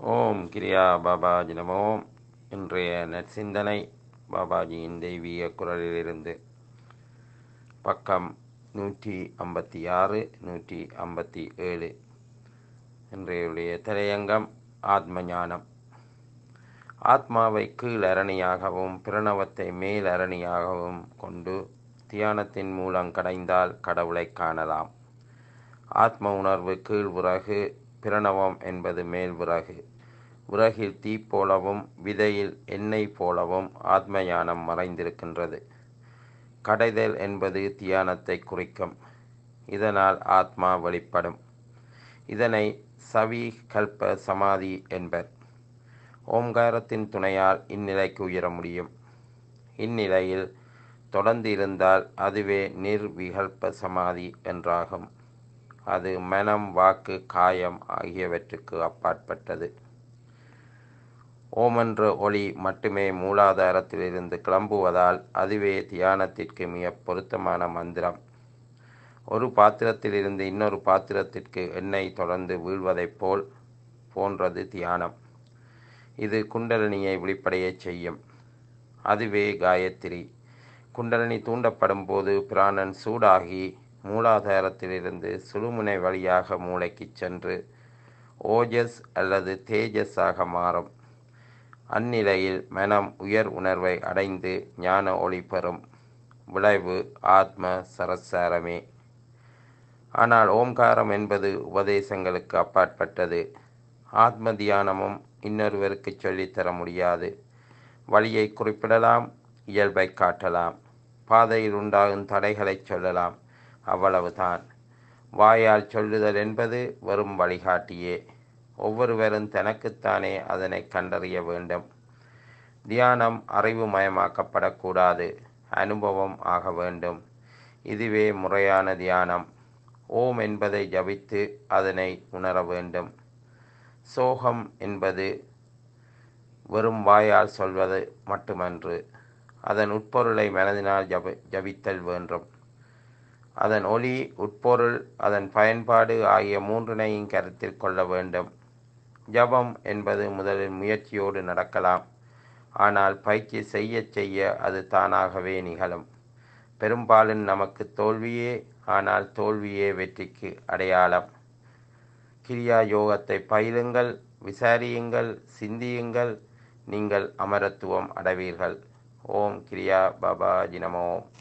ஓம் கிரியா பாபாஜி நமோ இன்றைய நற்சிந்தனை பாபாஜியின் தெய்வீக குரலிலிருந்து பக்கம் நூற்றி ஐம்பத்தி ஆறு நூற்றி ஐம்பத்தி ஏழு இன்றையுடைய திரையங்கம் ஆத்ம ஞானம் ஆத்மாவை கீழ் அரணியாகவும் பிரணவத்தை மேல் அரணியாகவும் கொண்டு தியானத்தின் மூலம் கடைந்தால் கடவுளை காணலாம் ஆத்ம உணர்வு கீழ் விறகு பிரணவம் என்பது மேல் விறகு விறகில் தீ போலவும் விதையில் எண்ணெய் போலவும் ஆத்ம ஞானம் மறைந்திருக்கின்றது கடைதல் என்பது தியானத்தை குறிக்கும் இதனால் ஆத்மா வெளிப்படும் இதனை சவி கல்ப சமாதி என்பர் ஓம்காரத்தின் துணையால் இந்நிலைக்கு உயர முடியும் இந்நிலையில் தொடர்ந்து இருந்தால் அதுவே நிர்விகல்ப சமாதி என்றாகும் அது மனம் வாக்கு காயம் ஆகியவற்றுக்கு அப்பாற்பட்டது ஓம் என்ற ஒளி மட்டுமே மூலாதாரத்திலிருந்து கிளம்புவதால் அதுவே தியானத்திற்கு மிக பொருத்தமான மந்திரம் ஒரு பாத்திரத்திலிருந்து இன்னொரு பாத்திரத்திற்கு எண்ணெய் தொடர்ந்து வீழ்வதைப் போல் போன்றது தியானம் இது குண்டலினியை வெளிப்படையச் செய்யும் அதுவே காயத்ரி குண்டலினி தூண்டப்படும் போது பிராணன் சூடாகி மூலாதாரத்திலிருந்து சுழுமுனை வழியாக மூளைக்கு சென்று ஓஜஸ் அல்லது தேஜஸாக மாறும் அந்நிலையில் மனம் உயர் உணர்வை அடைந்து ஞான ஒளி பெறும் விளைவு ஆத்ம சரசாரமே ஆனால் ஓம்காரம் என்பது உபதேசங்களுக்கு அப்பாற்பட்டது ஆத்ம தியானமும் இன்னொருவருக்கு சொல்லித்தர முடியாது வழியை குறிப்பிடலாம் இயல்பை காட்டலாம் பாதையில் உண்டாகும் தடைகளை சொல்லலாம் அவ்வளவுதான் வாயால் சொல்லுதல் என்பது வெறும் வழிகாட்டியே ஒவ்வொருவரும் தனக்குத்தானே அதனை கண்டறிய வேண்டும் தியானம் அறிவு மயமாக்கப்படக்கூடாது அனுபவம் ஆக வேண்டும் இதுவே முறையான தியானம் ஓம் என்பதை ஜபித்து அதனை உணர வேண்டும் சோகம் என்பது வெறும் வாயால் சொல்வது மட்டுமன்று அதன் உட்பொருளை மனதினால் ஜப ஜபித்தல் வேண்டும் அதன் ஒளி உட்பொருள் அதன் பயன்பாடு ஆகிய மூன்றினையும் கருத்தில் கொள்ள வேண்டும் ஜபம் என்பது முதலில் முயற்சியோடு நடக்கலாம் ஆனால் பயிற்சி செய்ய செய்ய அது தானாகவே நிகழும் பெரும்பாலும் நமக்கு தோல்வியே ஆனால் தோல்வியே வெற்றிக்கு அடையாளம் கிரியா யோகத்தை பயிலுங்கள் விசாரியுங்கள் சிந்தியுங்கள் நீங்கள் அமரத்துவம் அடைவீர்கள் ஓம் கிரியா பாபா ஜினமோ